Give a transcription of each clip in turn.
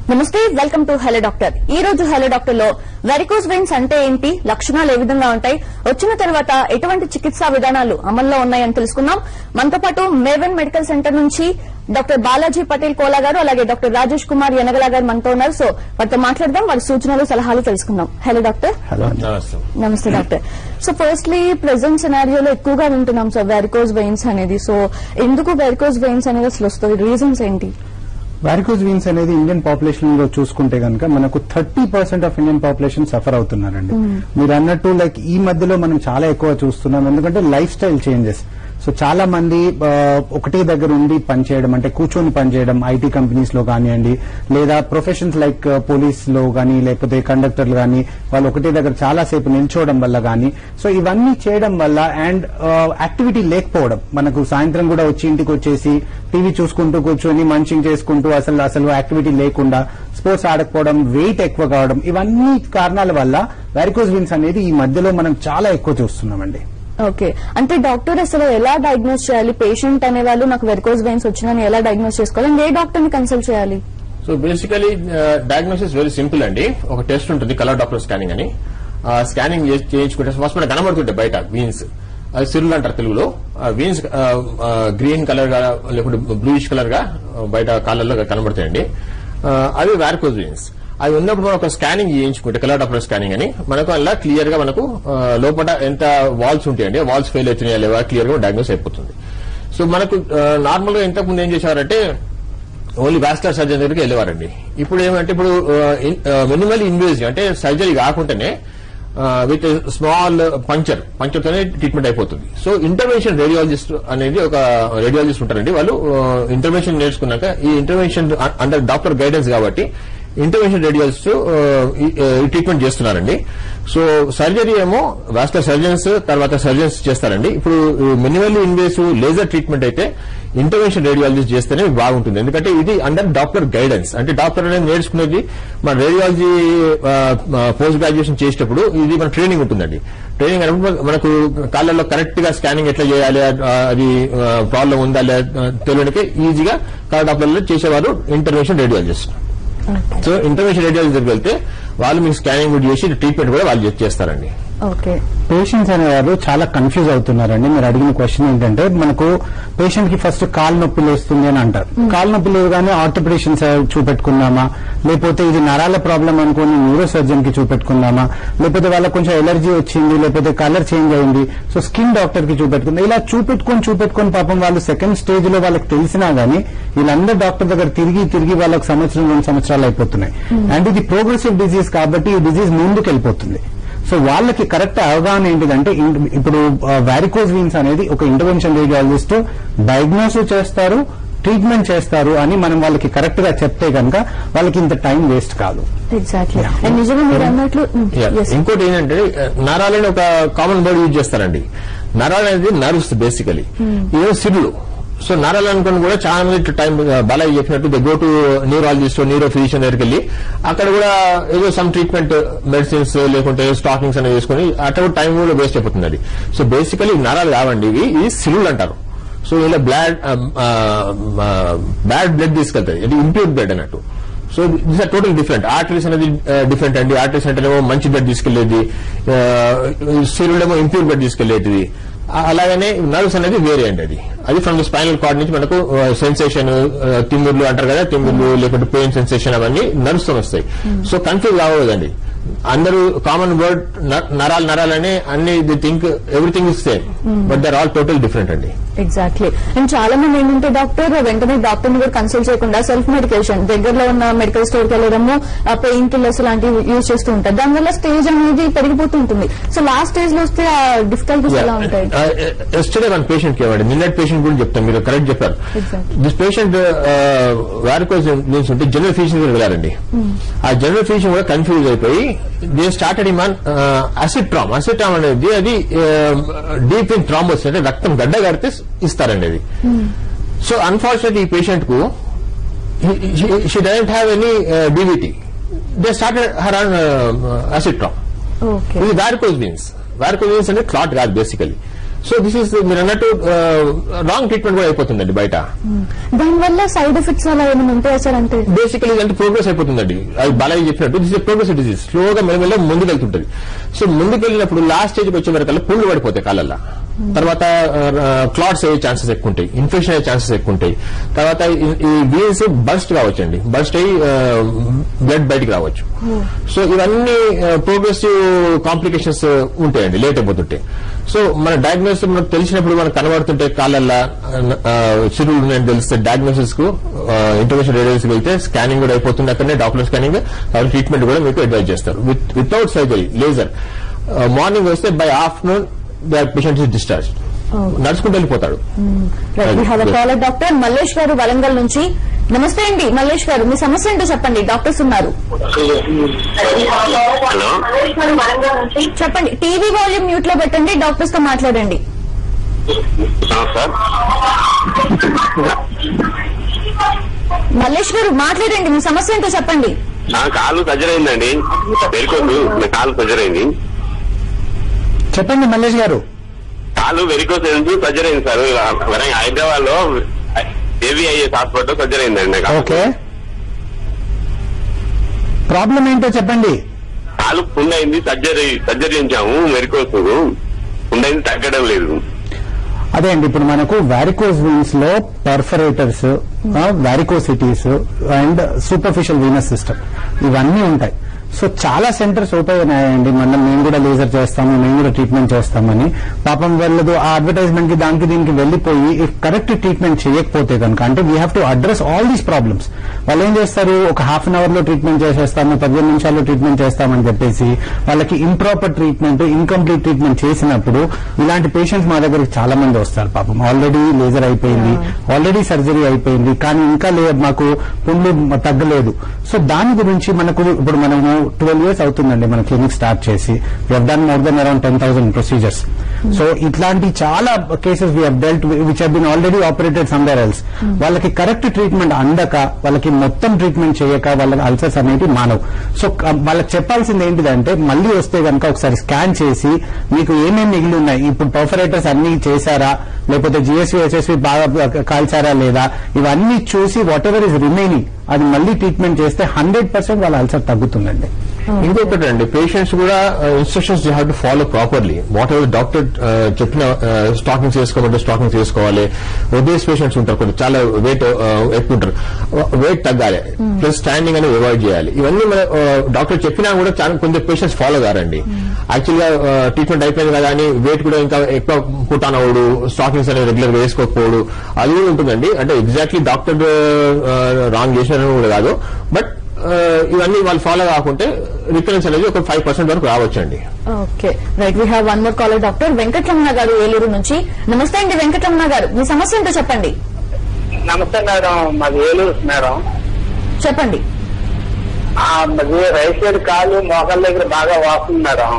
నమస్తే welcome to hello doctor ఈ రోజు హలో డాక్టర్ లో వెరికోస్ వెయిన్స్ అంటే ఏంటి లక్షణాలు ఏ విధంగా ఉంటాయి వచ్చిన తర్వాత ఎటువంటి చికిత్సా విధానాలు అమల్లో ఉన్నాయని తెలుసుకుందాం మనతో పాటు మేవెన్ మెడికల్ సెంటర్ నుంచి డాక్టర్ బాలాజీ పటేల్ కోలా గారు అలాగే డాక్టర్ రాజేష్ కుమార్ యనగల గారు మనతో ఉన్నారు సో వారితో మాట్లాడదాం వారి సూచనలు సలహాలు తెలుసుకుందాం హలో డాక్టర్ హలో నమస్తే నమస్తే డాక్టర్ సో ఫస్ట్లీ ప్రెసెంట్ సినారియోలో ఎక్కువగా వింటున్నాం సార్ వెరికోస్ వెయిన్స్ అనేది సో ఎందుకు వెరికోస్ వెయిన్స్ అనేది అసలు వస్తుంది రీజన్స్ ఏంటి వారికోజ్ వీన్స్ అనేది ఇండియన్ పాపులేషన్ లో చూసుకుంటే కనుక మనకు thirty percent of Indian population suffer అవుతున్నారండి మీరు అన్నట్టు లైక్ ఈ మధ్యలో మనం చాలా ఎక్కువ చూస్తున్నాం ఎందుకంటే లైఫ్ స్టైల్ చేంజెస్ సో చాలా మంది ఆ, ఒకటే దగ్గర ఉండి పనిచేయడం అంటే కూర్చొని పనిచేయడం ఐటీ కంపెనీస్ లో కానివ్వండి లేదా ప్రొఫెషన్స్ లైక్ పోలీస్ లో కానీ లేకపోతే కండక్టర్లు కానీ వాళ్ళు ఒకటే దగ్గర చాలా సేపు నిల్చోవడం వల్ల కానీ సో ఇవన్నీ చేయడం వల్ల అండ్ యాక్టివిటీ లేకపోవడం మనకు సాయంత్రం కూడా వచ్చి ఇంటికి వచ్చేసి టీవీ చూసుకుంటూ కూర్చొని మంచింగ్ చేసుకుంటూ అసలు అసలు యాక్టివిటీ లేకుండా స్పోర్ట్స్ ఆడకపోవడం వెయిట్ ఎక్కువ కావడం ఇవన్నీ కారణాల వల్ల వారికోజ్ విన్స్ అనేది ఈ మధ్యలో మనం చాలా ఎక్కువ చూస్తున్నామండి ఓకే అంటే డాక్టర్ అసలు ఎలా డయాగ్నోస్ చేయాలి పేషెంట్ అనే వాళ్ళు నాకు వెరికోస్ వెయిన్స్ వచ్చిందని ఎలా డయాగ్నోస్ చేసుకోవాలి అండ్ ఏ డాక్టర్ ని కన్సల్ట్ చేయాలి so basically diagnosis very simple అండి ఒక టెస్ట్ ఉంటుంది కలర్ డాప్లర్ స్కానింగ్ అని స్కానింగ్ చేయించుకుంటే ఫస్ట్ మనకు కనబడుతుంటాయి బయట వీన్స్ అది సిరులు అంటారు తెలుగులో వీన్స్ గ్రీన్ కలర్ గా లేకుంటే బ్లూయిష్ కలర్ గా ఆ, బయట కాళ్ళల్లో కనబడతాయండి ఆ, అవి వారికోజ్ వీన్స్ అవి ఉన్నప్పుడు మనం ఒక స్కానింగ్ చేయించుకుంటే కలర్ డాప్లర్ స్కానింగ్ అని మనకు అలా క్లియర్ గా మనకు ఆ, లోపల ఎంత వాల్స్ ఉంటాయండి వాల్స్ ఫెయిల్ అవుతున్నాయా లేవా క్లియర్ గా డయాగ్నోస్ అయిపోతుంది సో మనకు నార్మల్ గా ఇంతకు ముందు ఏం చేసేవారంటే ఓన్లీ వాస్కులర్ సర్జన్ దగ్గరికి వెళ్ళేవారండి ఇప్పుడు ఏమంటే ఇప్పుడు మినిమల్ ఇన్వేజివ్ అంటే సర్జరీ కాకుండానే విత్ స్మాల్ పంచర్ పంచర్ తోనే ట్రీట్మెంట్ అయిపోతుంది సో ఇంటర్వెన్షన్ రేడియాలజిస్ట్ అనేది ఒక రేడియాలజిస్ట్ ఉంటారండి వాళ్ళు ఇంటర్వెన్షన్ నేర్చుకున్నాక ఈ ఇంటర్వెన్షన్ అండర్ డాక్టర్ గైడెన్స్ కాబట్టి ఇంటర్వెన్షన్ రేడియాలజిస్ట్ ఈ ట్రీట్మెంట్ చేస్తున్నారండి సో సర్జరీ ఏమో వాస్కులర్ సర్జన్స్ తర్వాత సర్జన్స్ చేస్తారండి ఇప్పుడు మినిమల్లీ ఇన్వేసివ్ లేజర్ ట్రీట్మెంట్ అయితే ఇంటర్వెన్షన్ రేడియాలజిస్ట్ చేస్తేనే బాగుంటుంది ఎందుకంటే ఇది అండర్ డాక్టర్ గైడెన్స్ అంటే డాక్టర్ అనేది నేర్చుకునేది మన రేడియాలజీ పోస్ట్ గ్రాడ్యుయేషన్ చేసేటప్పుడు ఇది మన ట్రైనింగ్ ఉంటుందండి ట్రైనింగ్ అయినప్పుడు మనకు కాళ్ళల్లో కరెక్ట్ గా స్కానింగ్ ఎట్లా చేయాలి ఆ, అది ప్రాబ్లం ఉందా లేదా తెలియడానికి ఈజీగా కాళ్ళ డాక్టర్లో చేసేవారు intervention radiologist so intervention radiology దగ్గరికి వెళ్తే వాళ్ళు మీకు స్కానింగ్ కూడా చేసి ట్రీట్మెంట్ కూడా వాళ్ళు చేస్తారండి ఓకే పేషెంట్స్ అనేవారు చాలా కన్ఫ్యూజ్ అవుతున్నారండి మీరు అడిగిన క్వశ్చన్ ఏంటంటే మనకు పేషెంట్ కి ఫస్ట్ కాలు నొప్పి లేస్తుంది అని అంటారు కాలు నొప్పి లేవగానే ఆర్థోపెడిషన్ చూపెట్టుకుందామా లేకపోతే ఇది నరాల ప్రాబ్లం అనుకుని న్యూరో సర్జన్ కి చూపెట్టుకుందామా లేకపోతే వాళ్ళకి కొంచెం ఎలర్జీ వచ్చింది లేకపోతే కలర్ చేంజ్ అయింది సో స్కిన్ డాక్టర్ కి చూపెట్టుకుందాం ఇలా చూపెట్టుకొని చూపెట్టుకొని పాపం వాళ్ళు సెకండ్ స్టేజ్ లో వాళ్ళకి తెలిసినా గానీ వీళ్ళందరూ డాక్టర్ దగ్గర తిరిగి తిరిగి వాళ్ళకి సంవత్సరం రెండు సంవత్సరాలు అయిపోతున్నాయి అండ్ ఇది ప్రోగ్రెసివ్ డిజీజ్ కాబట్టి ఈ డిజీజ్ ముందుకు వెళ్ళిపోతుంది సో వాళ్ళకి కరెక్ట్ అవగాహన ఏంటిదంటే ఇన్- ఇప్పుడు వారికోజ్ వీన్స్ అనేది ఒక ఇంటర్వెన్షన్ రేడియాలజిస్ట్ డయాగ్నోస్ చేస్తారు ట్రీట్మెంట్ చేస్తారు అని మనం వాళ్ళకి కరెక్ట్ గా చెప్తే కనుక వాళ్ళకి ఇంత టైం వేస్ట్ కాదు ఎగ్జాక్ట్లీ అండ్ నిజంగా మీరు అన్నట్లు Yeah. yes. ఇంకోటి ఏంటంటే నరాలని ఒక కామన్ వర్డ్ యూజ్ చేస్తారండి నరాలు అనేది నర్వ్స్ బేసికలీ ఇవేమో సిరులు సో నరాలు అనుకుని కూడా చాలా మంది టైం బాలయ్య చెప్పినట్టు the go to neurologist neuro physician దగ్గరికి వెళ్ళి అక్కడ కూడా ఏదో సమ్ ట్రీట్మెంట్ మెడిసిన్స్ లేకుంటే స్టాకింగ్స్ అనేవి వేసుకుని అట్లా కూడా టైం కూడా వేస్ట్ అయిపోతుంది అది సో బేసికలీ నరాలు కావండి ఇవి ఇవి సిరులు అంటారు సో ఇలా బ్లాడ్ బ్యాడ్ బ్లడ్ తీసుకెళ్తాయి ఇది ఇంప్యూర్ బ్లడ్ అన్నట్టు so this are total different arteries అనేది డిఫరెంట్ అండి ఆర్టరీస్ అంటేనేమో మంచి బ్లడ్ తీసుకెళ్లేది సిరులేమో ఇంప్యూర్ బ్లడ్ తీసుకెళ్లేటిది ఆ- అలాగనే నర్వ్స్ అనేది వేరే అండి అది అది ఫ్రమ్ ద స్పైనల్ కార్డ్ నుంచి మనకు సెన్సేషన్ తిమ్మిర్లు అంటారు కదా తిమ్మిర్లు లేకుంటే పెయిన్ సెన్సేషన్ అవన్నీ నర్వ్స్ తో వస్తాయి సో కన్ఫ్యూజ్ అవ్వదండి అందరూ కామన్ వర్డ్ నరాలు నరాలని అన్ని the think everything is same but there all total different అండి ఎగ్జాక్ట్లీ అండ్ చాలా మంది ఏంటంటే డాక్టర్ వెంటనే డాక్టర్ ని కూడా కన్సల్ట్ చేయకుండా సెల్ఫ్ మెడికేషన్ దగ్గరలో ఉన్న మెడికల్ స్టోర్ కి వెళ్ళడము పెయిన్ కిల్లర్స్ లాంటివి యూజ్ చేస్తూ ఉంటారు దానివల్ల స్టేజ్ అనేది పెరిగిపోతూ ఉంటుంది సో లాస్ట్ స్టేజ్ లో వస్తే ఆ డిఫికల్టీస్ ఎలా ఉంటాయి ఎస్టర్డే మన పేషెంట్ కి ఇవ్వండి నిన్నటి పేషెంట్ గురించి చెప్తాను మీరు కరెక్ట్ చెప్పారు Exactly. This patient varicose means ఉంటే జనరల్ ఫిజిషియన్ దగ్గర వెళ్ళారండి ఆ జనరల్ ఫిజిషియన్ కూడా కన్ఫ్యూజ్ అయిపోయి they started him on Acitrom Acitrom అనేది అది డీప్ ఇన్ థ్రాంబోస్ అంటే రక్తం గడ్డ కడితే ఇస్తారండి అది సో అన్ఫార్చునేట్ ఈ పేషెంట్ కు షీ డజంట్ హ్యావ్ ఎనీ డీబీటీ they started her on Acitrom okay ఇది వారికోజ్ వీన్స్ వారికోజ్ వీన్స్ అంటే క్లాట్ కాదు బేసికలీ సో దిస్ ఇస్ మీరు అన్నట్టు రాంగ్ ట్రీట్మెంట్ కూడా అయిపోతుందండి బయట దానివల్ల సైడ్ ఎఫెక్ట్స్ అలా ఏమైనా ఉంటాయా సార్ అంటే బేసికలీ అంటే ప్రోగ్రెస్ అయిపోతుందండి అది బాలాజీ చెప్పినట్టు దిస్ ప్రోగ్రెస్ డిసీజ్ స్లోగా మెల్లమెల్ల ముందుకు వెళ్తుంటది సో ముందుకు వెళ్ళినప్పుడు లాస్ట్ స్టేజ్కి వచ్చే వరకు పుండ్లు పడిపోతాయి కాళ్ళల్లో తర్వాత క్లాట్స్ అయ్యే ఛాన్సెస్ ఎక్కువ ఉంటాయి ఇన్ఫెక్షన్ అయ్యే ఛాన్సెస్ ఎక్కువ ఉంటాయి తర్వాత ఈ- ఈ వీన్స్ బర్స్ట్ కావచ్చండి బర్స్ట్ అయ్యి బ్లడ్ బయటికి రావచ్చు సో ఇవన్నీ ప్రోగ్రెసివ్ కాంప్లికేషన్స్ ఉంటాయండి లేట్ అయిపోతుంటాయి సో మన డయాగ్నోసిస్ మనకు తెలిసినప్పుడు మనకు కనబడుతుంటే కాళ్ళల్లో చిరులు ఉన్నాయని తెలిస్తే డయాగ్నోసిస్ కు ఇంటర్నేషనల్ రేడియోస్ వెళ్తే స్కానింగ్ కూడా అయిపోతుంది అక్కడనే డాక్టర్ స్కానింగ్ ట్రీట్మెంట్ కూడా మీకు అడ్వైజ్ చేస్తారు with without surgery laser morning వస్తే by afternoon patient is discharge నడుచుకుంటూ వెళ్ళిపోతాడు we have caller doctor Mallesh గారు వరంగల్ నుంచి నమస్తే అండి మల్లేష్ గారు మీ సమస్య ఏంటో చెప్పండి డాక్టర్స్ ఉన్నారు హలో చెప్పండి టీవీ వాల్యూమ్ మ్యూట్ లో పెట్టండి డాక్టర్స్ తో మాట్లాడండి సార్ మల్లేష్ గారు మాట్లాడండి మీ సమస్య ఏంటో చెప్పండి నా కాలు సర్జరీ అయిందండి వెరికోసు నా కాలు సర్జరీ అయింది చెప్పండి మల్లేష్ గారు కాలు వెరికోస్ అయింది సర్జరీ అయింది సార్ వరంగల్ హైదరాబాద్ లో ఏవిఐఎస్ హాస్పిటల్ సర్జరీ అయిందండి నాకు ఓకే ప్రాబ్లం ఏంటో చెప్పండి కాలు పుండ్ అయింది సర్జరీ సర్జరీ చేయించాము వెరికోస్ పుండ్ అయింది తగ్గడం లేదు అదే అండి ఇప్పుడు మనకు వారికోస్ వీన్స్ లో perforators varicosities and superficial venous system ఇవన్నీ ఉంటాయి సో చాలా సెంటర్స్ ఓపెన్ అయ్యాయండి మనం మేము కూడా లేజర్ చేస్తాము మేము కూడా ట్రీట్మెంట్ చేస్తామని పాపం వెళ్ళదు ఆ అడ్వర్టైజ్మెంట్ కి దానికి దీనికి వెళ్ళిపోయి కరెక్ట్ ట్రీట్మెంట్ చేయకపోతే కనుక అంటే we have to address all these problems వాళ్ళు ఏం చేస్తారు ఒక హాఫ్ అన్ అవర్ లో ట్రీట్మెంట్ చేసేస్తాము పదిహేను నిమిషాల్లో ట్రీట్మెంట్ చేస్తామని చెప్పేసి వాళ్ళకి ఇంప్రాపర్ ట్రీట్మెంట్ ఇన్కంప్లీట్ ట్రీట్మెంట్ చేసినప్పుడు ఇలాంటి పేషెంట్స్ మా దగ్గరికి చాలా మంది వస్తారు పాపం ఆల్రెడీ లేజర్ అయిపోయింది ఆల్రెడీ సర్జరీ అయిపోయింది కానీ ఇంకా లే- మాకు పుండ్లు తగ్గలేదు సో దాని గురించి మనకు ఇప్పుడు మనము ట్వెల్వ్ ఇయర్స్ అవుతుందండి మన క్లినిక్ స్టార్ట్ చేసి we done more than around ten thousand procedures so ఇట్లాంటి చాలా cases we dealt which when already operated somewhere else వాళ్ళకి కరెక్ట్ ట్రీట్మెంట్ అందక వాళ్ళకి మొత్తం ట్రీట్మెంట్ చేయక వాళ్ళకి అల్సర్స్ అనేవి మానవు సో క- వాళ్ళకి చెప్పాల్సింది ఏంటిదంటే మళ్ళీ వస్తే కనుక ఒకసారి స్కాన్ చేసి మీకు ఏమేమి మిగిలి ఉన్నాయి ఇప్పుడు పర్ఫరేటర్స్ అన్ని చేశారా లేకపోతే జిఎస్వి ఎస్ఎస్వి బాగా కాల్చారా లేదా ఇవన్నీ చూసి వాట్ ఎవర్ ఇస్ రిమైనింగ్ అది మళ్ళీ ట్రీట్మెంట్ చేస్తే హండ్రెడ్ పర్సెంట్ వాళ్ళ అల్సర్ తగ్గుతుందండి ఇంకొకటి అండి పేషెంట్స్ కూడా instructions you have to follow properly what ever doctor చెప్పిన స్టాకింగ్స్ వేసుకోమంటే స్టాకింగ్స్ వేసుకోవాలి ఒబేస్ పేషెంట్స్ ఉంటారు కొంచెం చాలా వెయిట్ ఎక్కువ ఉంటారు వెయిట్ తగ్గాలి ప్లస్ స్టాండింగ్ అనేది అవాయిడ్ చేయాలి ఇవన్నీ మన డాక్టర్ చెప్పినా కూడా చాలా కొంచెం పేషెంట్స్ ఫాలో కారండి యాక్చువల్ గా ట్రీట్మెంట్ అయిపోయింది కదా అని వెయిట్ కూడా ఇంకా ఎక్కువ పుట్టాన్ అవ్వడు స్టాకింగ్స్ అనేది రెగ్యులర్ గా వేసుకోకపోవడు అది కూడా ఉంటుందండి అంటే ఎగ్జాక్ట్లీ డాక్టర్ రాంగ్ చేసిన కూడా కాదు బట్ ఇవన్నీ వాళ్ళు ఫాలో కాకుంటే రికరెన్స్ అనేది ఒక ఫైవ్ పర్సెంట్ వరకు రావచ్చండి okay right we have one more caller doctor Venkataramana గారు ఏలూరు నుంచి నమస్తే అండి వెంకటరమణ గారు మీ సమస్య ఏంటో చెప్పండి నమస్తే మేడం మాది ఏలూరు మేడం చెప్పండి ఆ, మాది రైట్ సైడ్ కాలు మోకాళ్ళ దగ్గర బాగా వాస్తుంది మేడం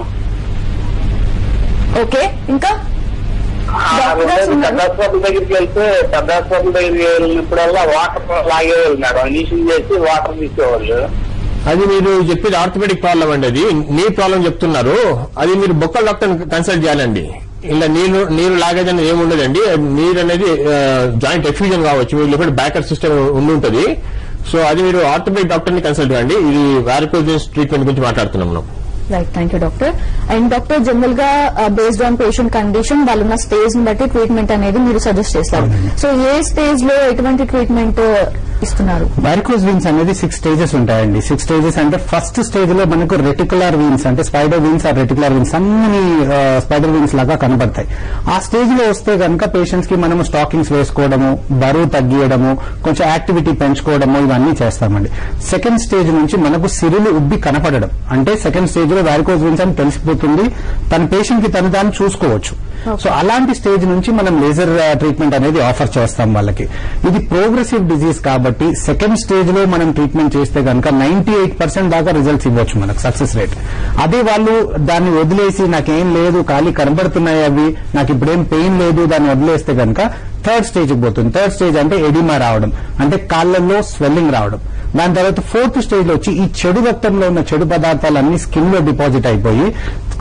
ఓకే ఇంకా ఆ, డాక్టర్ గారు రెండోది ఉన్నారు. పెద్ద హాస్పిటల్ దగ్గరికి వెళ్తే పెద్ద హాస్పిటల్ దగ్గరికి వెళ్ళినప్పుడల్లా వాటర్ లాగేవాళ్ళు మేడం ఇనిషియల్ చేసి వాటర్ తీసేవాళ్ళు అది మీరు చెప్పేది ఆర్థోపెడిక్ ప్రాబ్లం అండి అది నీ ప్రాబ్లం చెప్తున్నారు అది మీరు బొక్కల డాక్టర్ కన్సల్ట్ చేయాలండి ఇలా నీరు నీరు లాగేదని ఏముండదండి నీరు అనేది జాయింట్ ఎఫ్యూజన్ కావచ్చు మీరు లేకపోతే బ్యాకర్ సిస్టమ్ ఉండి ఉంటుంది సో అది మీరు ఆర్థోపెడిక్ డాక్టర్ ని కన్సల్ట్ చేయండి ఇది వారికోజెన్స్ ట్రీట్మెంట్ గురించి మాట్లాడుతున్నాం మనం right thank you doctor and doctor general గా బేస్డ్ ఆన్ పేషెంట్ కండిషన్ వాళ్ళున్న స్టేజ్ ని బట్టి ట్రీట్మెంట్ అనేది మీరు సజెస్ట్ చేస్తారు సో ఏ స్టేజ్ లో ఎటువంటి ట్రీట్మెంట్ ఇస్తున్నారు వారికోస్ వీన్స్ అనేది సిక్స్ స్టేజెస్ ఉంటాయండి సిక్స్ స్టేజెస్ అంటే ఫస్ట్ స్టేజ్ లో మనకు రెటికులర్ వీన్స్ అంటే స్పైడర్ వీన్స్ ఆ రెటికులర్ వీన్స్ అన్ని స్పైడర్ వీన్స్ లాగా కనబడతాయి ఆ స్టేజ్ లో వస్తే కనుక పేషెంట్స్ కి మనము స్టాకింగ్స్ వేసుకోవడము బరువు తగ్గియడము కొంచెం యాక్టివిటీ పెంచుకోవడము ఇవన్నీ చేస్తామండి సెకండ్ స్టేజ్ నుంచి మనకు సిరులు ఉబ్బి కనపడడం అంటే సెకండ్ స్టేజ్ లో వారికోస్ వీన్స్ అని తెలిసిపోతుంది తన పేషెంట్ కి తను దాన్ని చూసుకోవచ్చు సో అలాంటి స్టేజ్ నుంచి మనం లేజర్ ట్రీట్మెంట్ అనేది ఆఫర్ చేస్తాం వాళ్ళకి ఇది ప్రోగ్రెసివ్ డిజీజ్ కాబట్టి సెకండ్ స్టేజ్ లో మనం ట్రీట్మెంట్ చేస్తే కనుక నైన్టీ ఎయిట్ పర్సెంట్ దాకా రిజల్ట్స్ ఇవ్వచ్చు మనకు సక్సెస్ రేట్ అదే వాళ్ళు దాన్ని వదిలేసి నాకేం లేదు ఖాళీ కనబడుతున్నాయి అవి నాకు ఇప్పుడేం పెయిన్ లేదు దాన్ని వదిలేస్తే కనుక థర్డ్ స్టేజ్ పోతుంది థర్డ్ స్టేజ్ అంటే ఎడిమా రావడం అంటే కాళ్ళల్లో స్వెల్లింగ్ రావడం దాని తర్వాత ఫోర్త్ స్టేజ్ లో వచ్చి ఈ చెడు రక్తంలో ఉన్న చెడు పదార్థాలన్నీ స్కిన్ లో డిపాజిట్ అయిపోయి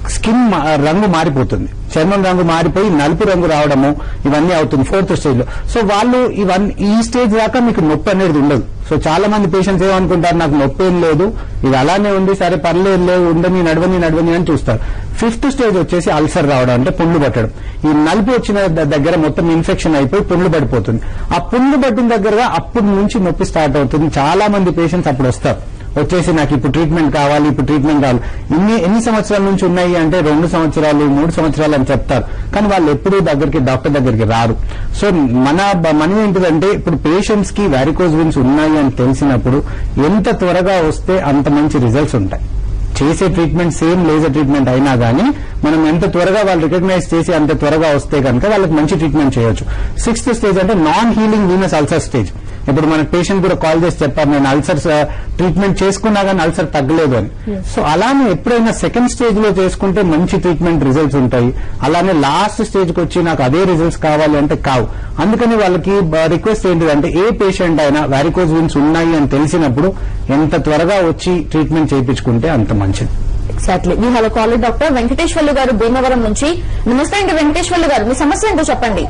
స్కిన్ మా- రంగు మారిపోతుంది చర్మం రంగు మారిపోయి నలుపు రంగు రావడము ఇవన్నీ అవుతుంది ఫోర్త్ స్టేజ్ లో సో వాళ్ళు ఇవన్నీ ఈ స్టేజ్ దాకా మీకు నొప్పి అనేది ఉండదు సో చాలా మంది పేషెంట్స్ ఏమనుకుంటారు నాకు నొప్పి ఏం లేదు ఇది అలానే ఉంది సరే పర్లేదు లేదు ఉండని నడవని నడవని అని చూస్తారు ఫిఫ్త్ స్టేజ్ వచ్చేసి అల్సర్ రావడం అంటే పుండ్లు పట్టడం ఈ నలుపు వచ్చిన ద- దగ్గర మొత్తం ఇన్ఫెక్షన్ అయిపోయి పుండ్లు పడిపోతుంది ఆ పుండ్లు పట్టిన దగ్గరగా అప్పటి నుంచి నొప్పి స్టార్ట్ అవుతుంది చాలా మంది పేషెంట్స్ అప్పుడు వస్తారు వచ్చేసి నాకు ఇప్పుడు ట్రీట్మెంట్ కావాలి ఇప్పుడు ట్రీట్మెంట్ కావాలి ఇన్ని ఎన్ని సంవత్సరాల నుంచి ఉన్నాయి అంటే రెండు సంవత్సరాలు మూడు సంవత్సరాలు అని చెప్తారు కానీ వాళ్ళు ఎప్పుడూ దగ్గరికి డాక్టర్ దగ్గరికి రారు సో మన బ- మనం ఏంటిదంటే ఇప్పుడు పేషెంట్స్ కి వారికోజ్ విన్స్ ఉన్నాయి అని తెలిసినప్పుడు ఎంత త్వరగా వస్తే అంత మంచి రిజల్ట్స్ ఉంటాయి చేసే ట్రీట్మెంట్ సేమ్ లేజర్ ట్రీట్మెంట్ అయినా గానీ మనం ఎంత త్వరగా వాళ్ళు రికగ్నైజ్ చేసి అంత త్వరగా వస్తే కనుక వాళ్ళకి మంచి ట్రీట్మెంట్ చేయొచ్చు సిక్స్త్ స్టేజ్ అంటే non healing venous ulcer stage ఇప్పుడు మన పేషెంట్ కూడా కాల్ చేసి చెప్పారు నేను అల్సర్స్ ట్రీట్మెంట్ చేసుకున్నా కానీ అల్సర్ తగ్గలేదు అని సో అలానే ఎప్పుడైనా సెకండ్ స్టేజ్ లో చేసుకుంటే మంచి ట్రీట్మెంట్ రిజల్ట్స్ ఉంటాయి అలానే లాస్ట్ స్టేజ్ కి వచ్చి నాకు అదే రిజల్ట్స్ కావాలి అంటే కావు అందుకని వాళ్ళకి రిక్వెస్ట్ ఏంటిదంటే ఏ పేషెంట్ అయినా వారికోజ్ విన్స్ ఉన్నాయి అని తెలిసినప్పుడు ఎంత త్వరగా వచ్చి ట్రీట్మెంట్ చేయించుకుంటే అంత మంచిది ఎగ్జాక్ట్లీ మీ హలో కాలేజ్ డాక్టర్ వెంకటేశ్వర్లు గారు భీమవరం నుంచి నమస్తే అండి వెంకటేశ్వర్లు గారు మీ సమస్య ఏంటో చెప్పండి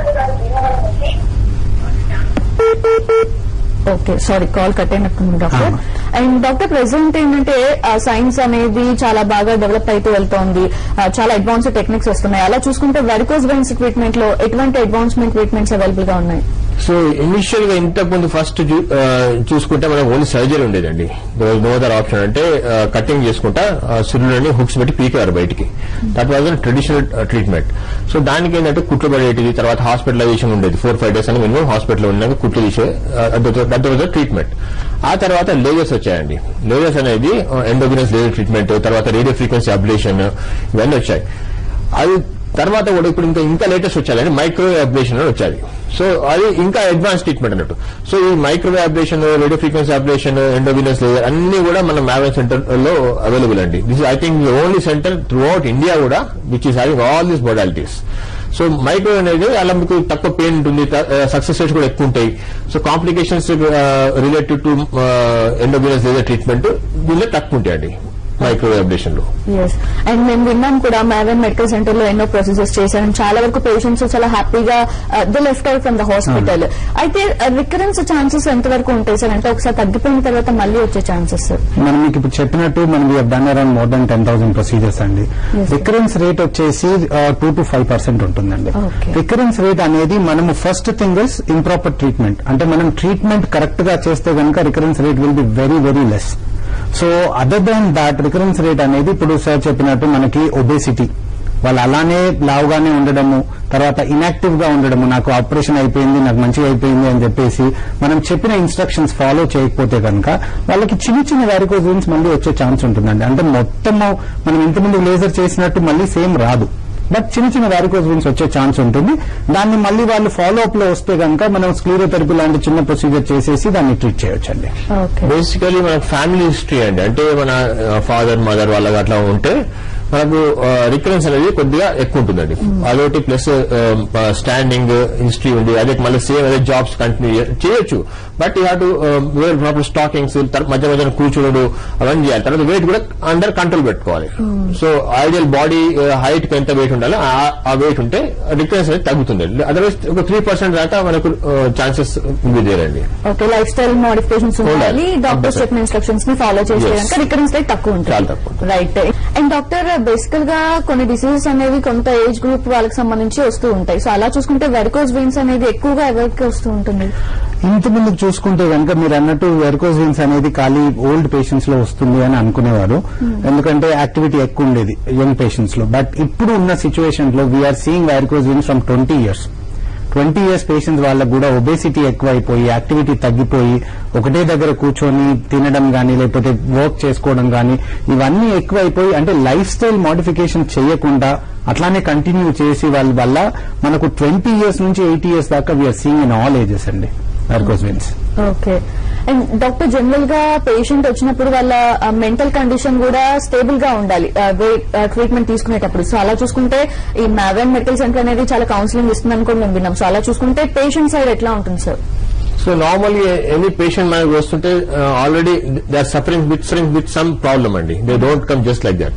ఓకే సారీ కాల్ కట్ అయినట్టుంది డాక్టర్ అండ్ డాక్టర్ ప్రెసెంట్ ఏంటంటే సైన్స్ అనేది చాలా బాగా డెవలప్ అయితే వెళ్తోంది ఆ, చాలా అడ్వాన్స్ టెక్నిక్స్ వస్తున్నాయి అలా చూసుకుంటే వెరికోజ్ వెన్స్ ట్రీట్మెంట్ లో ఎటువంటి అడ్వాన్స్మెంట్ ట్రీట్మెంట్స్ అవైలబుల్ గా ఉన్నాయి సో ఇనిషియల్ గా ఇంతకు ముందు ఫస్ట్ చూసుకుంటే మనకు ఓన్లీ సర్జరీ ఉండేదండి నో అదర్ ఆప్షన్ అంటే కటింగ్ చేసుకుంటా సిరులని హుక్స్ పెట్టి పీకారు బయటికి that was traditional treatment so దానికి ఏంటంటే కుట్లు పడేటిది తర్వాత హాస్పిటలైజేషన్ ఉండేది ఫోర్ ఫైవ్ డేస్ అని మినిమం హాస్పిటల్ ఉన్నాక కుట్లు తీసే దట్ వాజ్ ట్రీట్మెంట్ ఆ తర్వాత లేజర్స్ వచ్చాయండి లేజర్స్ అనేది ఎండోగినస్ లేజర్ ట్రీట్మెంట్ తర్వాత రేడియో ఫ్రీక్వెన్సీ అబ్లేషన్ ఇవన్నీ వచ్చాయి అది తర్వాత కూడా ఇప్పుడు ఇంకా ఇంకా లేటెస్ట్ వచ్చాయండి మైక్రోవేవ్ అబ్లేషన్ అని వచ్చాయి సో అది ఇంకా అడ్వాన్స్ ట్రీట్మెంట్ అన్నట్టు సో ఈ microwave ablation radio frequency ablation endovenous laser అన్ని కూడా మన మ్యావెన్ సెంటర్ లో అవైలబుల్ అండి this I think only centre throughout India కూడా which is having all these modalities so micro అనేది అలా మీకు తక్కువ పెయిన్ ఉంటుంది సక్సెస్ రేట్స్ కూడా ఎక్కువ ఉంటాయి so complications related to endovenous laser treatment దీనిలో తక్కువ ఉంటాయండి మైక్రోవేవ్ అబ్లేషన్ లో ఎస్ అండ్ మేము విన్నాం కూడా మేవన్ మెడికల్ సెంటర్ లో ఎన్నో ప్రొసీజర్స్ చేశారు And చాలా వరకు పేషెంట్స్ చాలా హ్యాపీగా the left out from the hospital అయితే రికరెన్స్ ఛాన్సెస్ ఎంతవరకు ఉంటాయి సార్ అంటే ఒకసారి తగ్గిపోయిన తర్వాత మళ్ళీ వచ్చే ఛాన్సెస్ మనం మీకు ఇప్పుడు చెప్పినట్టు మనం we done around more than ten thousand procedures అండి Yes, sir. రికరెన్స్ రేట్ వచ్చేసి టూ టు ఫైవ్ పర్సెంట్ ఉంటుందండి Okay. రికరెన్స్ రేట్ అనేది మనము first thing is improper treatment అంటే మనం ట్రీట్మెంట్ కరెక్ట్ గా చేస్తే కనుక recurrence rate will be very very less so other than that recurrence rate అనేది ఇప్పుడు సార్ చెప్పినట్టు మనకి ఒబేసిటీ వాళ్ళు అలానే లావుగానే ఉండడము తర్వాత ఇనాక్టివ్ గా ఉండడము నాకు ఆపరేషన్ అయిపోయింది నాకు మంచిగా అయిపోయింది అని చెప్పేసి మనం చెప్పిన ఇన్స్ట్రక్షన్స్ ఫాలో చేయకపోతే కనుక వాళ్ళకి చిన్న చిన్న వ్యారికోజ్ మళ్ళీ వచ్చే ఛాన్స్ ఉంటుందండి అంటే మొత్తము మనం ఇంతకుముందు లేజర్ చేసినట్టు మళ్ళీ సేమ్ రాదు బట్ చిన్న చిన్న వ్యారికోజ్ విన్స్ వచ్చే ఛాన్స్ ఉంటుంది దాన్ని మళ్ళీ వాళ్ళు ఫాలో అప్ లో వస్తే కనుక మనం స్క్లీరోథెరపీ లాంటి చిన్న ప్రొసీజర్ చేసేసి దాన్ని ట్రీట్ చేయొచ్చండి ఓకే బేసికలీ మన ఫ్యామిలీ హిస్టరీ అండి అంటే మన ఫాదర్ మదర్ వాళ్ళకి అట్లా ఉంటే మనకు రికరెన్స్ అనేది కొద్దిగా ఎక్కువ ఉంటుందండి అదొకటి ప్లస్ స్టాండింగ్ హిస్టరీ ఉంది అదే మళ్ళీ సేమ్ అదే జాబ్స్ కంటిన్యూ చేయొచ్చు but you have to wear proper stockings మధ్య మధ్యన కూర్చోడు అవన్నీ చేయాలి తర్వాత వెయిట్ కూడా అండర్ కంట్రోల్ పెట్టుకోవాలి సో ఐడియల్ బాడీ హైట్ కి ఎంత వెయిట్ ఉండాలో ఆ- ఆ వెయిట్ ఉంటే రికరెన్స్ అనేది తగ్గుతుంది అదర్వైజ్ ఒక త్రీ పర్సెంట్ దాకా మనకు ఛాన్సెస్ ఉంది దేరండి ఓకే లైఫ్ స్టైల్ మోడిఫికేషన్స్ ఉండాలి ఉండాలి. Doctor Compulsory. చెప్పిన ఇన్స్ట్రక్షన్స్ ని ఫాలో చేస్తే Yes. కనుక రికరెన్స్ రేట్ తక్కువ చాలా ఉంటుంది తక్కువ రైట్ అండ్ డాక్టర్ బేసికల్ గా కొన్ని డిసీజెస్ అనేవి కొంత ఏజ్ గ్రూప్ వాళ్ళకి సంబంధించి వస్తూ ఉంటాయి సో అలా చూసుకుంటే వెరికోజ్ వెయిన్స్ అనేది ఎక్కువగా ఎవరికి వస్తూ ఉంటుంది ఇంత ముందుకు చూసుకుంటే కనుక మీరు అన్నట్టు వెర్కోజ్ వెయిన్స్ అనేది ఖాళీ ఓల్డ్ పేషెంట్స్ లో వస్తుంది అని అనుకునేవారు ఎందుకంటే యాక్టివిటీ ఎక్కువ ఉండేది యంగ్ పేషెంట్స్ లో బట్ ఇప్పుడు ఉన్న సిచ్యువేషన్ లో we're seeing varicose veins from twenty years twenty years patients వాళ్ళకు కూడా ఒబేసిటీ ఎక్కువైపోయి యాక్టివిటీ తగ్గిపోయి ఒకటే దగ్గర కూర్చొని తినడం గానీ లేకపోతే వర్క్ చేసుకోవడం గానీ ఇవన్నీ ఎక్కువైపోయి అంటే లైఫ్ స్టైల్ మోడిఫికేషన్ చేయకుండా అట్లానే కంటిన్యూ చేసి వాళ్ళ వల్ల మనకు ట్వంటీ ఇయర్స్ నుంచి ఎయిటీ ఇయర్స్ దాకా we're seeing in all ages అండి varicose veins okay and doctor general గా పేషెంట్ వచ్చినప్పుడు వాళ్ళ మెంటల్ కండిషన్ కూడా స్టేబుల్ గా ఉండాలి ట్రీట్మెంట్ తీసుకునేటప్పుడు సో అలా చూసుకుంటే ఈ మ్యావెన్ మెడికల్ సెంటర్ అనేది చాలా కౌన్సిలింగ్ ఇస్తుందని కూడా మేము విన్నాం సో అలా చూసుకుంటే పేషెంట్ సైడ్ ఎట్లా ఉంటుంది sir so normally any patient మనకు వస్తుంటే already they are suffering with suffering with some problem అండి they don't come just like that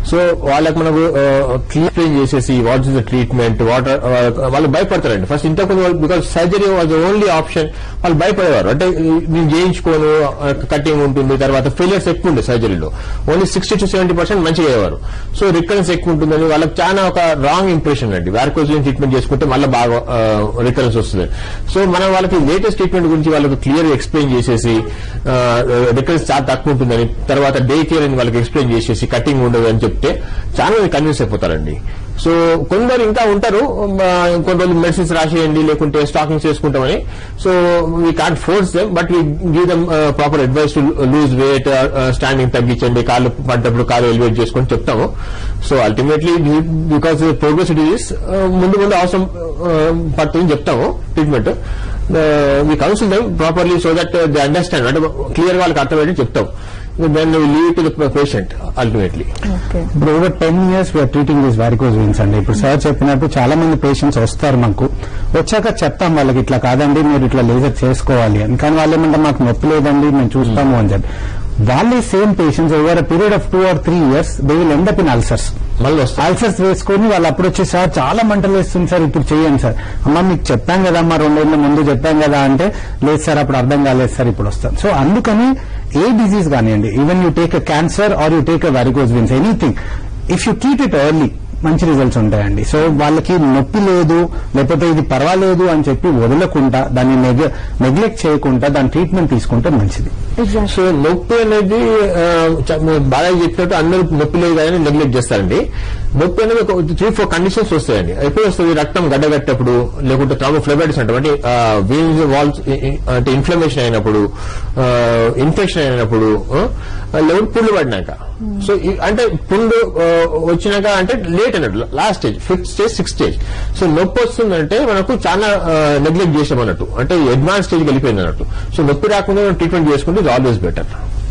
so వాళ్ళకి మనకు క్లియర్ చేసేసి what is the treatment what వాళ్ళు భయపడతారండి ఫస్ట్ ఇంతకుముందు because surgery was only option వాళ్ళు భయపడేవారు అంటే నేను చేయించుకోను కటింగ్ ఉంటుంది తర్వాత ఫెయిలియర్స్ ఎక్కువ ఉండే సర్జరీలో only sixty to seventy percent మంచిగా అయ్యేవారు సో రికరెన్స్ ఎక్కువ ఉంటుందని వాళ్ళకి చాలా ఒక రాంగ్ ఇంప్రెషన్ అండి వ్యారకోజ్ ట్రీట్మెంట్ చేసుకుంటే మళ్ళీ బాగా రికరెన్స్ వస్తుంది సో మనం వాళ్ళకి లేటెస్ట్ ట్రీట్మెంట్ గురించి వాళ్ళకి క్లియర్ ఎక్స్ప్లెయిన్ చేసేసి రికరెన్స్ చాలా తక్కువ ఉంటుందని తర్వాత డే కేర్ అని వాళ్ళకి ఎక్స్ప్లెయిన్ చేసేసి కటింగ్ ఉండదు అని చెప్తే చాలా మంది కన్విన్స్ అయిపోతారండి సో కొందరు ఇంకా ఉంటారు ఆ, కొన్ని రోజులు మెడిసిన్స్ రాసేయండి లేకుంటే స్టాకింగ్స్ చేసుకుంటామని so we can't force them but we give them proper advice to lose weight standing తగ్గించండి కాళ్ళు పడ్డప్పుడు కాళ్ళు ఎలివేట్ చేసుకొని చెప్తాము so ultimately because progress disease ముందు ముందు అవసరం uh, పడుతుందని చెప్తాము treatment we counsel them properly so that they understand అంటే క్లియర్ వాళ్ళకి అర్థమయ్యేది చెప్తాం then leave to the patient ultimately okay ఇప్పుడు over ten years we are treating this varicose veins అండి ఇప్పుడు సార్ చెప్పినట్టు చాలా మంది పేషెంట్స్ వస్తారు మాకు వచ్చాక చెప్తాం వాళ్ళకి ఇట్లా కాదండి మీరు ఇట్లా లేజర్ చేసుకోవాలి అని కానీ వాళ్ళు ఏమంటే మాకు నొప్పి లేదండి మేము చూస్తాము అని చెప్పి వాళ్ళే same patients over period of two or three years they will end up in ulcers మళ్ళీ వస్తాం అల్సర్స్ వేసుకొని వాళ్ళు అప్పుడు వచ్చి సార్ చాలా మంటలు వేస్తుంది సార్ ఇప్పుడు చేయండి సార్ అమ్మ మీకు చెప్పాం కదా అమ్మా రెండేళ్ల ముందు చెప్పాం కదా అంటే లేదు సార్ అప్పుడు అర్థం కాలేదు సార్ ఇప్పుడు వస్తాం సో అందుకని ఏ డిజీజ్ కానివ్వండి even you take a cancer or you take a varicose veins anything if you treat it early మంచి రిజల్ట్స్ ఉంటాయండి సో వాళ్ళకి నొప్పి లేదు లేకపోతే ఇది పర్వాలేదు అని చెప్పి వదలకుండా దాన్ని నెగ్లెక్ట్ చేయకుండా దాని ట్రీట్మెంట్ తీసుకుంటే మంచిది ఎగ్జాక్ట్ సో నొప్పి అనేది ఆ, చ- మీరు బాగా చెప్పినట్టు అందరూ నొప్పి లేదు కానీ నెగ్లెక్ట్ చేస్తారండి నొప్పి అనేది ఒక త్రీ ఫోర్ కండిషన్స్ వస్తాయండి ఎప్పుడు వస్తుంది రక్తం గడ్డగట్టేప్పుడు లేకుంటే థ్రామోఫ్లెబైటిస్ అంటాం అంటే వీన్స్ వాల్స్ అంటే ఇన్ఫ్లమేషన్ అయినప్పుడు ఇన్ఫెక్షన్ అయినప్పుడు ఆ, లేకుంటే పుండు పడినాక సో ఈ- అంటే పుండు ఆ, వచ్చినాక అంటే లేట్ అన్నట్టు last stage fifth stage sixth stage so నొప్పి వస్తుందంటే మనకు చాలా నెగ్లెక్ట్ చేసాం అన్నట్టు అంటే అడ్వాన్స్ స్టేజ్ వెళ్ళిపోయింది అన్నట్టు సో నొప్పి రాకుండా ట్రీట్మెంట్ చేసుకుంటే ఇస్ ఆల్వేస్ బెటర్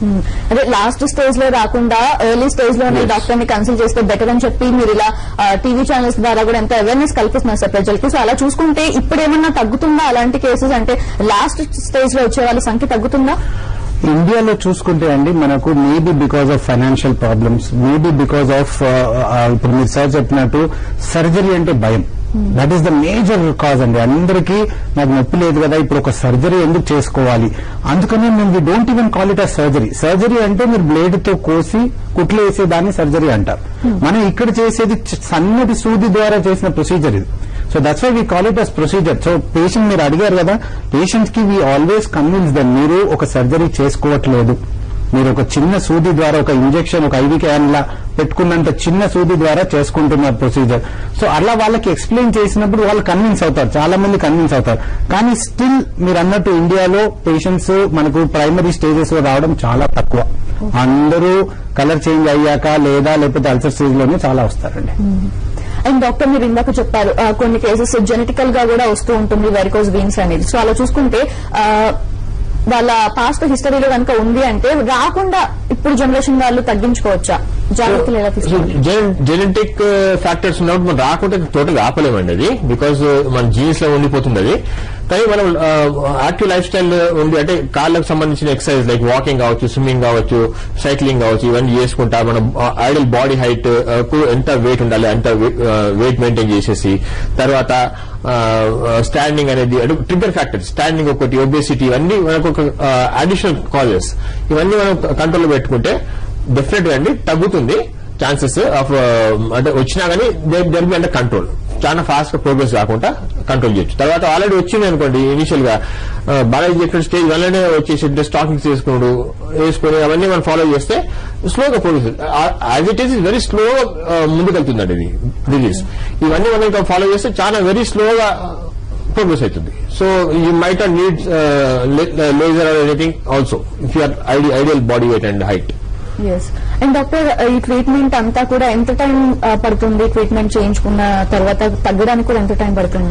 అదే లాస్ట్ స్టేజ్ లో రాకుండా ఎర్లీ స్టేజ్ లోనే Yes. డాక్టర్ ని కన్సల్ట్ చేస్తే బెటర్ అని చెప్పి మీరు ఇలా టీవీ ఛానల్స్ ద్వారా కూడా ఎంత అవేర్నెస్ కల్పిస్తున్నారు సార్ ప్రజలకి సో అలా చూసుకుంటే ఇప్పుడు ఏమన్నా తగ్గుతుందా అలాంటి కేసెస్ అంటే లాస్ట్ స్టేజ్ లో వచ్చే వాళ్ళ సంఖ్య తగ్గుతుందా ఇండియాలో చూసుకుంటే అండి మనకు maybe because of financial problems maybe because of ఇప్పుడు మీరు సార్ చెప్పినట్టు సర్జరీ అంటే భయం that is the major cause అండి అందరికీ నాకు నొప్పి లేదు కదా ఇప్పుడు ఒక సర్జరీ ఎందుకు చేసుకోవాలి అందుకనే మేము we don't even call it a surgery surgery అంటే మీరు బ్లేడ్ తో కోసి కుట్లు వేసేదాన్ని సర్జరీ అంటారు మనం ఇక్కడ చేసేది చ- సన్నటి సూది ద్వారా చేసిన ప్రొసీజర్ ఇది so that's why we call it as procedure so patient మీరు అడిగారు కదా పేషెంట్స్ కి వీ ఆల్వేస్ కన్విన్స్ దెన్ మీరు ఒక సర్జరీ చేసుకోవట్లేదు మీరు ఒక చిన్న సూది ద్వారా ఒక ఇంజెక్షన్ ఒక ఐవి క్యాన్ లా పెట్టుకున్నంత చిన్న సూది ద్వారా చేసుకుంటున్నారు ప్రొసీజర్ సో అలా వాళ్ళకి ఎక్స్ప్లెయిన్ చేసినప్పుడు వాళ్ళు కన్విన్స్ అవుతారు చాలా మంది కన్విన్స్ అవుతారు కానీ స్టిల్ మీరు అన్నట్టు ఇండియాలో పేషెంట్స్ మనకు ప్రైమరీ స్టేజెస్ లో రావడం చాలా తక్కువ అందరూ కలర్ చేంజ్ అయ్యాక లేదా లేకపోతే అల్సర్ స్టేజ్ లోనే చాలా వస్తారండి అండ్ డాక్టర్ మీరు ఇందాక చెప్పారు ఆ, కొన్ని కేసెస్ జెనెటికల్ గా కూడా వస్తూ ఉంటుంది వెరికోజ్ వీన్స్ అనేది సో అలా చూసుకుంటే ఆ, వాళ్ళ పాస్ట్ హిస్టరీలో కనుక ఉంది అంటే రాకుండా ఇప్పుడు జనరేషన్ వాళ్ళు తగ్గించుకోవచ్చా జాగ్రత్తలు ఎలా తీసుకోవాలి జెనెటిక్ ఫ్యాక్టర్స్ ఉన్నప్పుడు మనం రాకుంటే టోటల్ ఆపలేమండి అది బికాస్ మన జీన్స్ లో ఉండిపోతుంది అది కానీ మనం యాక్టివ్ లైఫ్ స్టైల్ ఉంది అంటే కాళ్ళకు సంబంధించిన ఎక్సర్సైజ్ లైక్ వాకింగ్ కావచ్చు స్విమ్మింగ్ కావచ్చు సైక్లింగ్ కావచ్చు ఇవన్నీ చేసుకుంటా మనం ఐడల్ బాడీ హైట్ కు ఎంత వెయిట్ ఉండాలి అంత వెయిట్ మెయింటైన్ చేసేసి తర్వాత స్టాండింగ్ అనేది అంటే ట్రిగ్గర్ ఫ్యాక్టర్స్ స్టాండింగ్ ఒకటి ఒబేసిటీ ఇవన్నీ మనకు ఒక అడిషనల్ కాజెస్ ఇవన్నీ మనం కంట్రోల్లో పెట్టుకుంటే డెఫినెట్ గా అండి తగ్గుతుంది ఛాన్సెస్ ఆఫ్ అంటే వచ్చినా కానీ దెర్ బి అండర్ కంట్రోల్ చాలా ఫాస్ట్ గా ప్రోగ్రెస్ కాకుండా కంట్రోల్ చేయొచ్చు తర్వాత ఆల్రెడీ వచ్చింది అనుకోండి ఇనిషియల్ గా ఆ, బాగా చెప్పిన స్టేజ్ వల్లనే వచ్చేసి స్టాకింగ్స్ చేసుకున్నాడు వేసుకుని అవన్నీ మనం ఫాలో చేస్తే స్లోగా progress as it is very స్లోగా ముందుకెళ్తుందండి ఇది రిలీజ్ ఇవన్నీ మనం ఇంకా ఫాలో చేస్తే చాలా వెరీ స్లోగా ప్రోగ్రెస్ అవుతుంది so you might not need laser or anything also if you are ideal body weight and height yes and doctor ఈ ట్రీట్మెంట్ అంతా కూడా ఎంత టైం పడుతుంది ట్రీట్మెంట్ చేయించుకున్న తర్వాత తగ్గడానికి కూడా ఎంత టైం పడుతుంది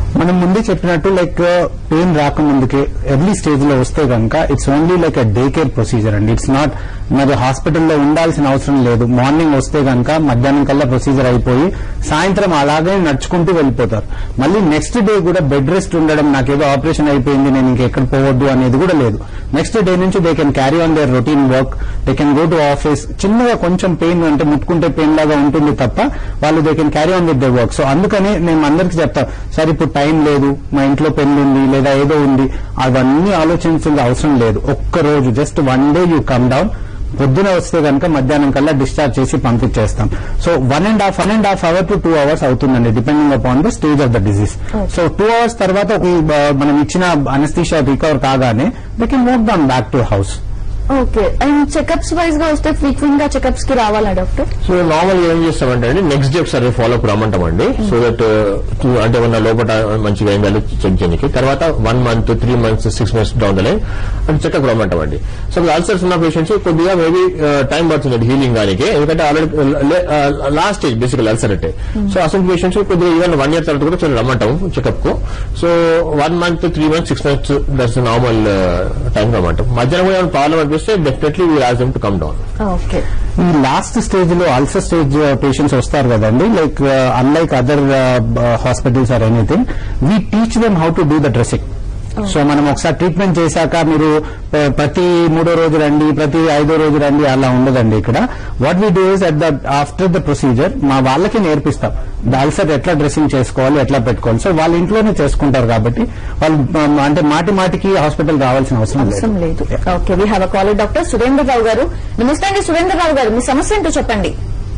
మనం ముందే చెప్పినట్టు లైక్ పెయిన్ రాకముందుకే ఎర్లీ స్టేజ్ లో వస్తే కనుక it's only like a day care procedure అండి ఇట్స్ నాట్ మరి హాస్పిటల్లో ఉండాల్సిన అవసరం లేదు మార్నింగ్ వస్తే కనుక మధ్యాహ్నం కల్లా ప్రొసీజర్ అయిపోయి సాయంత్రం అలాగే నడుచుకుంటూ వెళ్ళిపోతారు మళ్ళీ నెక్స్ట్ డే కూడా బెడ్ రెస్ట్ ఉండడం నాకేదో ఆపరేషన్ అయిపోయింది నేను ఇంకెక్కడ పోవద్దు అనేది కూడా లేదు నెక్స్ట్ డే నుంచి they can carry on their routine work they can go to office చిన్నగా కొంచెం పెయిన్ అంటే ముట్టుకుంటే పెయిన్ లాగా ఉంటుంది తప్ప వాళ్ళు they can carry on with they work so అందుకని నేను అందరికి చెప్తా సార్ ఇప్పుడు టైం లేదు మా ఇంట్లో పెళ్లి ఉంది లేదా ఏదో ఉంది అవన్నీ ఆలోచించాల్సిన అవసరం లేదు ఒక్క రోజు just one day you come down పొద్దున వస్తే కనుక మధ్యాహ్నం కల్లా డిశ్చార్జ్ చేసి పంపించేస్తాం so one and half one and half hour to two hours అవుతుందండి depending upon the stage of the disease so two hours తర్వాత ఒక, ఆ, మనం ఇచ్చిన అనస్థీషియా రికవర్ కాగానే they can move down back to house okay and checkups wise గా వస్తే frequent గా చెకప్స్ కి రావాలా డాక్టర్ సో నార్మల్ ఏం చేస్తామంటే అండి నెక్స్ట్ డే ఒకసారి ఫాలో అప్ రమ్మంటామండి సో దట్ అంటే ఉన్న లోపల మంచిగా అయిందా చెక్ చేయడానికి తర్వాత one month three months six months down the line అంటే చెకప్ రమ్మంటామండి సో అల్సర్స్ ఉన్న పేషెంట్స్ కొద్దిగా మేబీ టైం పడుతుంది హీలింగ్ దానికి ఎందుకంటే already last stage basically ulcer అంటే సో అసలు పేషెంట్స్ కొద్దిగా ఈవెన్ వన్ ఇయర్ తర్వాత కూడా చాలా రమ్మంటాం చెకప్ కు so one month three months six months that's normal time రమ్మంటాం మధ్యాహ్నం కూడా ప్రాబ్లం అనిపిస్తే definitely we ask to come down okay ఈ లాస్ట్ స్టేజ్ లో అల్సర్ స్టేజ్ పేషెంట్స్ వస్తారు కదండి like unlike other hospitals or anything we teach them how to do the dressing so మనం ఒకసారి ట్రీట్మెంట్ చేశాక మీరు ఆ, ప్రతి మూడో రోజు రండి ప్రతి ఐదో రోజు రండి అలా ఉండదండి ఇక్కడ what we do is at the after the procedure మా వాళ్ళకి నేర్పిస్తాం అల్సర్ ఎట్లా డ్రెస్సింగ్ చేసుకోవాలి ఎట్లా పెట్టుకోవాలి సో వాళ్ళ ఇంట్లోనే చేసుకుంటారు కాబట్టి వాళ్ళు ఆ, అంటే మాటి మాటికి హాస్పిటల్ రావాల్సిన అవసరం అవసరం లేదు లేదు okay we have a caller doctor Surendra Rao గారు నమస్తే అండి సురేంద్ర రావు గారు మీ సమస్య ఏంటో చెప్పండి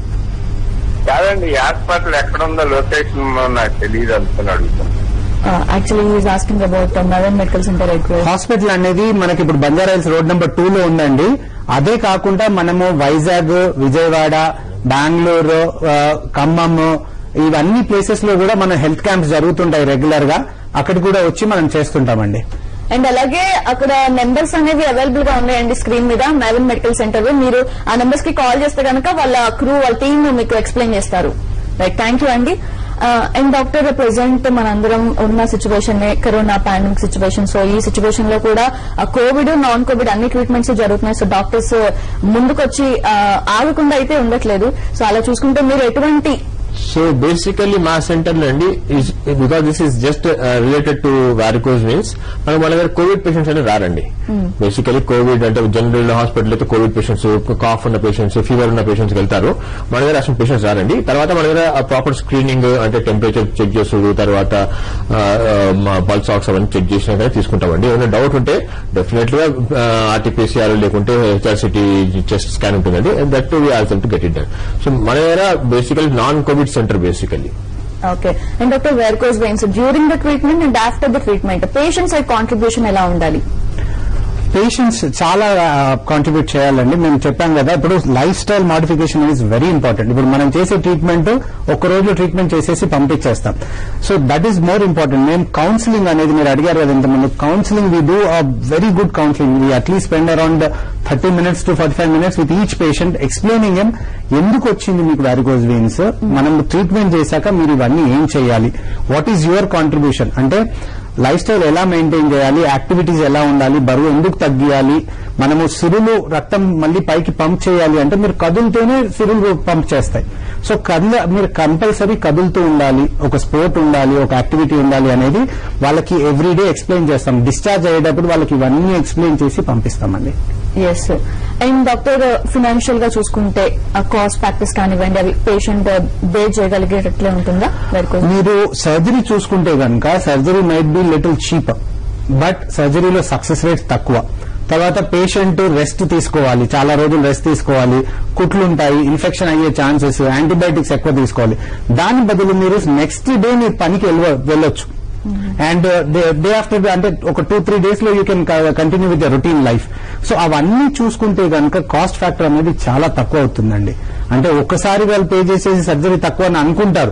కాదండి ఈ హాస్పిటల్ ఎక్కడ ఉందో లొకేషన్ నాకు తెలియదు అనుకుని అడుగుతాను actually is asking about Maven medical centre ఎగ్వే హాస్పిటల్ అనేది మనకి ఇప్పుడు బంజారాయిల్స్ రోడ్ నెంబర్ టూ లో ఉందండి అదే కాకుండా మనము వైజాగ్ విజయవాడ బెంగళూరు ఆ, ఖమ్మం ఇవన్నీ ప్లేసెస్ లో కూడా మన హెల్త్ క్యాంప్స్ జరుగుతుంటాయి రెగ్యులర్ గా అక్కడ కూడా వచ్చి మనం చేస్తుంటామండి అండ్ అలాగే అక్కడ నెంబర్స్ అనేవి అవైలబుల్ గా ఉన్నాయండి స్క్రీన్ మీద మెవెన్ మెడికల్ సెంటర్ మీరు ఆ నెంబర్స్ కి కాల్ చేస్తే కనుక వాళ్ళ క్రూ వాళ్ళ టీమ్ మీకు ఎక్స్ప్లెయిన్ చేస్తారు రైట్ థ్యాంక్ యూ అండి అండ్ డాక్టర్ ప్రెసెంట్ మనందరం ఉన్న situation corona pandemic situation so ఈ సిచ్యువేషన్ లో కూడా కోవిడ్ నాన్ కోవిడ్ అన్ని ట్రీట్మెంట్స్ జరుగుతున్నాయి సో డాక్టర్స్ ముందుకొచ్చి ఆ, ఆగకుండా అయితే ఉండట్లేదు సో అలా చూసుకుంటే మీరు ఎటువంటి సో బేసికల్లీ మా సెంటర్ లో అండి because this is just related to varicose means మనకు మన దగ్గర కోవిడ్ పేషెంట్స్ అనేది రారండి బేసికలీ కోవిడ్ అంటే జనరల్ హాస్పిటల్ అయితే కోవిడ్ పేషెంట్స్ కాఫ్ ఉన్న పేషెంట్స్ ఫీవర్ ఉన్న పేషెంట్స్ వెళ్తారు మన దగ్గర అసలు పేషెంట్స్ రారండి తర్వాత మన దగ్గర ప్రాపర్ స్క్రీనింగ్ అంటే టెంపరేచర్ చెక్ చేస్తుడు తర్వాత పల్స్ ఆక్స్ అవన్నీ చెక్ చేసినాక తీసుకుంటామండి ఏమైనా డౌట్ ఉంటే డెఫినెట్ గా ఆర్టీపీసీఆర్ లేకుంటే హెచ్ఆర్సిటీ చెస్ట్ స్కాన్ ఉంటుందండి that we also to get it done so మన దగ్గర basically non covid centre basically okay and doctor varicose veins during the treatment and after the treatment patient side contribution ఎలా ఉండాలి patients చాలా contribute చేయాలండి మేము చెప్పాం కదా ఇప్పుడు lifestyle modification is very important ఇప్పుడు మనం చేసే ట్రీట్మెంట్ ఒక రోజు ట్రీట్మెంట్ చేసేసి పంపించేస్తాం so that is more important మేము కౌన్సిలింగ్ అనేది మీరు అడిగారు కదా ఇంతకుముందు counselling we do a very good counselling we at least spend around thirty minutes to forty five minutes with each patient explaining ఎం ఎందుకు వచ్చింది మీకు వారికోజ్ వెయిన్స్ మనం ట్రీట్మెంట్ చేశాక మీరు ఇవన్నీ ఏం చేయాలి వాట్ ఈజ్ యువర్ కాంట్రిబ్యూషన్ అంటే లైఫ్ స్టైల్ ఎలా మెయింటైన్ చేయాలి యాక్టివిటీస్ ఎలా ఉండాలి బరువు ఎందుకు తగ్గియాలి మనము సిరులు రక్తం మళ్ళీ పైకి పంప్ చేయాలి అంటే మీరు కదులుతూనే సిరులు పంప్ చేస్తాయి సో కదిల మీరు కంపల్సరీ కదులుతూ ఉండాలి ఒక స్పోర్ట్ ఉండాలి ఒక యాక్టివిటీ ఉండాలి అనేది వాళ్ళకి ఎవ్రీడే ఎక్స్ప్లెయిన్ చేస్తాం డిశ్చార్జ్ అయ్యేటప్పుడు వాళ్ళకి ఇవన్నీ ఎక్స్ప్లెయిన్ చేసి పంపిస్తామండి ఎస్ అండ్ డాక్టర్ ఫినాన్షియల్ గా చూసుకుంటే కాస్ట్ ఫ్యాక్టర్స్ కానివ్వండి అవి పేషెంట్ బేర్ చేయగలిగేటట్లే ఉంటుందా వెర్కోస్ మీరు సర్జరీ చూసుకుంటే కనుక surgery might be little cheap but సర్జరీలో సక్సెస్ రేట్ తక్కువ తర్వాత పేషెంట్ రెస్ట్ తీసుకోవాలి చాలా రోజులు రెస్ట్ తీసుకోవాలి కుట్లు ఉంటాయి ఇన్ఫెక్షన్ అయ్యే ఛాన్సెస్ యాంటీబయాటిక్స్ ఎక్కువ తీసుకోవాలి దాని బదులు మీరు నెక్స్ట్ డే మీరు పనికి వెళ్ళ- వెళ్ళొచ్చు అండ్ డే ఆఫ్టర్ అంటే ఒక టూ త్రీ డేస్ లో you can continue with routine life so అవన్నీ చూసుకుంటే కనుక కాస్ట్ ఫ్యాక్టర్ అనేది చాలా తక్కువ అవుతుందండి అంటే ఒక్కసారి వాళ్ళు పే చేసేసి సర్జరీ తక్కువ అని అనుకుంటారు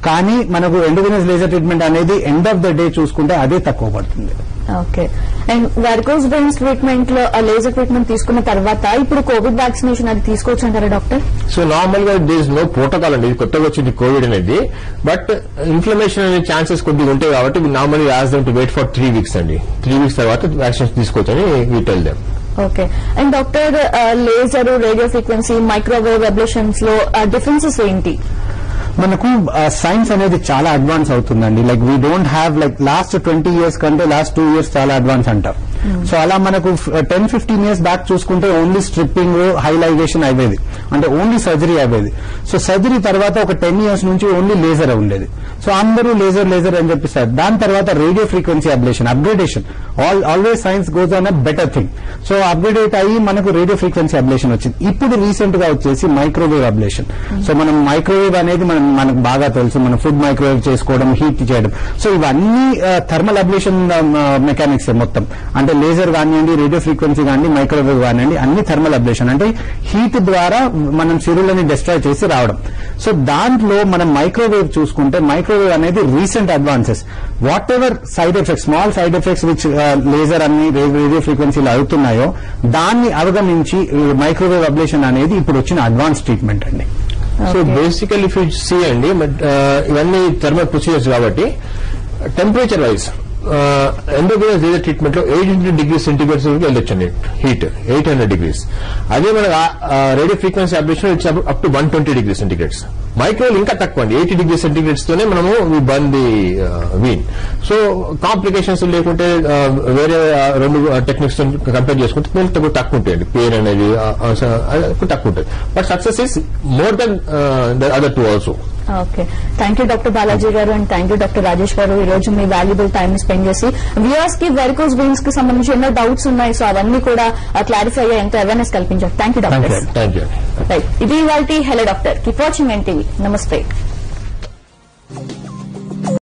కానీ మనకు ఎండోవినస్ లేజర్ ట్రీట్మెంట్ అనేది ఎండ్ ఆఫ్ ద డే చూసుకుంటే అదే తక్కువ పడుతుంది okay and varicose veins treatment లో లేజర్ ట్రీట్మెంట్ తీసుకున్న తర్వాత ఇప్పుడు కోవిడ్ వ్యాక్సినేషన్ అది తీసుకోవచ్చు అంటారా డాక్టర్ సో నార్మల్ గా దిస్ నో ప్రోటోకాల్ అండి ఇది కొత్తగా వచ్చింది కోవిడ్ అనేది బట్ ఇన్ఫ్లమేషన్ అనే ఛాన్సెస్ కొద్దిగా ఉంటాయి కాబట్టి normal as them to wait for three weeks అండి త్రీ వీక్స్ తర్వాత వ్యాక్సిన్ తీసుకోవచ్చని we tell them okay and doctor laser radio frequency microwave ablations లో డిఫరెన్సెస్ ఏంటి మనకు సైన్స్ అనేది చాలా అడ్వాన్స్ అవుతుందండి like we don't have like last twenty years కంటే లాస్ట్ టూ ఇయర్స్ చాలా అడ్వాన్స్ అంటారు సో అలా మనకు టెన్ ఫిఫ్టీన్ ఇయర్స్ బ్యాక్ చూసుకుంటే ఓన్లీ స్ట్రిప్పింగ్ హైలైజేషన్ అయ్యేది అంటే ఓన్లీ సర్జరీ అయ్యేది సో సర్జరీ తర్వాత ఒక టెన్ ఇయర్స్ నుంచి ఓన్లీ లేజర్ ఉండేది సో అందరూ లేజర్ లేజర్ అని చెప్పిస్తారు దాని తర్వాత radio frequency ablation upgradation all always science goes on a better thing so upgrade అయ్యి మనకు రేడియో ఫ్రీక్వెన్సీ అబ్లేషన్ వచ్చింది ఇప్పుడు రీసెంట్ గా వచ్చేసి మైక్రోవేవ్ అబ్లేషన్ సో మనం మైక్రోవేవ్ అనేది మనం మనకు బాగా తెలుసు మనం ఫుడ్ మైక్రోవేవ్ చేసుకోవడం హీట్ చేయడం సో ఇవన్నీ థర్మల్ అబ్లేషన్ మెకానిక్స్ మొత్తం అంటే లేజర్ కానివ్వండి రేడియో ఫ్రీక్వెన్సీ కానివ్వండి మైక్రోవేవ్ కానివ్వండి అన్ని థర్మల్ అబ్లేషన్ అంటే హీట్ ద్వారా మనం సిరులని డిస్ట్రాయ్ చేసి రావడం సో దాంట్లో మనం మైక్రోవేవ్ చూసుకుంటే మైక్రోవేవ్ అనేది recent advances whatever side effects small side effects which laser అన్ని రేడియో ఫ్రీక్వెన్సీలు అవుతున్నాయో దాన్ని అవగమించి మైక్రోవేవ్ అబ్లేషన్ అనేది ఇప్పుడు వచ్చిన అడ్వాన్స్ ట్రీట్మెంట్ అండి so basically if you see అండి బట్ ఇవన్నీ థర్మల్ ప్రొసీజర్స్ కాబట్టి temperature wise endovenous laser treatment లో ఎయిట్ హండ్రెడ్ డిగ్రీ సెంటిగ్రేడ్స్ వరకు వెళ్ళొచ్చండి హీట్ ఎయిట్ హండ్రెడ్ డిగ్రీస్ అదే మన radio frequency ablation it's up to one twenty degree centigrades microwave ఇంకా తక్కువ అండి ఎయిటీ డిగ్రీ సెంటిగ్రేడ్స్ తోనే మనము burn the vein so complications లేకుంటే uh, వేరే uh, రెండు టెక్నిక్స్ కంపేర్ చేసుకుంటే మేము తక్కువ తక్కువ ఉంటాయండి పెయిన్ అనేది uh, uh, so, అది తక్కువ ఉంటుంది but success is more than the other two also okay thank you doctor Balaji garu and thank you doctor Rajesh garu ఈ రోజు మీ వాల్యుబుల్ టైం స్పెండ్ చేసి వ్యూవర్స్ కి వెరికోస్ వెయిన్స్ కి సంబంధించి ఎన్నో డౌట్స్ ఉన్నాయి సో అవన్నీ కూడా క్లారిఫై అయ్యే ఎంతో అవేర్నెస్ కల్పించారు thank you Thank doctor you. Thank you right ఇది ఇవాళ hello doctor keep watching NTV నమస్తే